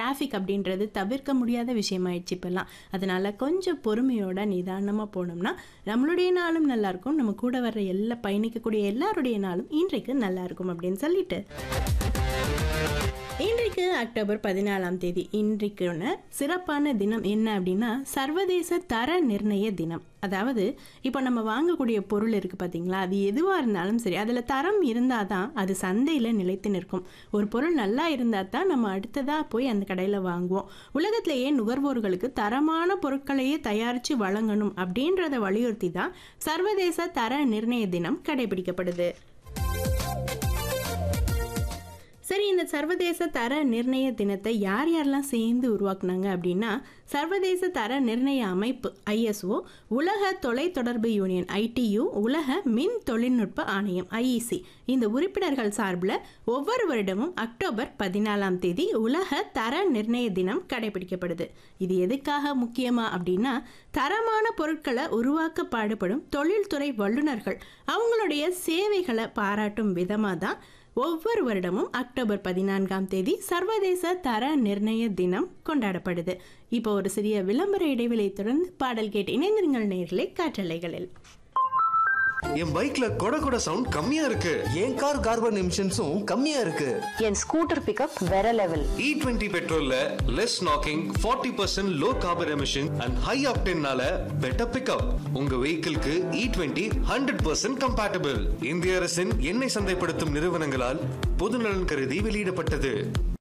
traffic அப்படின்றது தவிர்க்க முடியாத விஷயமாயிடுச்சு இப்போல்லாம் அதனால கொஞ்சம் பொறுமையோட நிதானமாக போனோம்னா நம்மளுடைய நாளும் நல்லா இருக்கும் நம்ம கூட வர்ற எல்லா பயணிக்கக்கூடிய எல்லாருடைய நாளும் இன்றைக்கு நல்லா இருக்கும் அப்படின்னு சொல்லிட்டு இன்றைக்கு அக்டோபர் பதினாலாம் தேதி இன்றைக்கான சிறப்பான தினம் என்ன அப்படின்னா சர்வதேச தர நிர்ணய தினம் அதாவது இப்போ நம்ம வாங்கக்கூடிய பொருள் இருக்குது பார்த்தீங்களா அது எதுவாக இருந்தாலும் சரி அதில் தரம் இருந்தால் தான் அது சந்தையில் நிலைத்து நிற்கும் ஒரு பொருள் நல்லா இருந்தால் தான் நம்ம அடுத்ததாக போய் அந்த கடையில் வாங்குவோம் உலகத்திலேயே நுகர்வோர்களுக்கு தரமான பொருட்களையே தயாரித்து வழங்கணும் அப்படின்றத வலியுறுத்தி தான் சர்வதேச தர நிர்ணய தினம் கடைபிடிக்கப்படுது சரி இந்த சர்வதேச தர நிர்ணய தினத்தை யார் யாரெல்லாம் சேர்ந்து உருவாக்குனாங்க அப்படின்னா சர்வதேச தர நிர்ணய அமைப்பு ஐஎஸ்ஓ உலக தொலைத்தொடர்பு யூனியன் ஐடியு உலக மின் தொழில்நுட்ப ஆணையம் ஐஇசி இந்த உறுப்பினர்கள் சார்பில் ஒவ்வொரு வருடமும் அக்டோபர் பதினாலாம் தேதி உலக தர நிர்ணய தினம் கடைபிடிக்கப்படுது இது எதுக்காக முக்கியமா அப்படின்னா தரமான பொருட்களை உருவாக்க பாடுபடும் தொழில்துறை வல்லுநர்கள் அவங்களுடைய சேவைகளை பாராட்டும் விதமாக தான் ஒவ்வொரு வருடமும் அக்டோபர் பதினான்காம் தேதி சர்வதேச தர நிர்ணய தினம் கொண்டாடப்படுது இப்போ ஒரு சிறிய விளம்பர இடைவெளியை தொடர்ந்து பாடல் கேட்டு இணைந்திருங்கள் நேர்களே காற்றலைகளில் என் பைக்ல கொட கொட சவுண்ட் கம்மியா இருக்கு என் கார் கார்பன் எமிஷன்ஸும் கம்மியா இருக்கு என் ஸ்கூட்டர் பிக்கப் வேற லெவல் இ டுவெண்ட்டி பெட்ரோல்ல less knocking forty percent low carbon emission and high ஆப்டென்னால பெட்டர் பிக்கப் உங்க வெஹிக்கிள்க்கு E twenty hundred percent compatible இந்திய அரசின் எண்ணெய் சந்தைப்படுத்தும் நிறுவனங்களால் பொதுநலன் கருதி வெளியிடப்பட்டது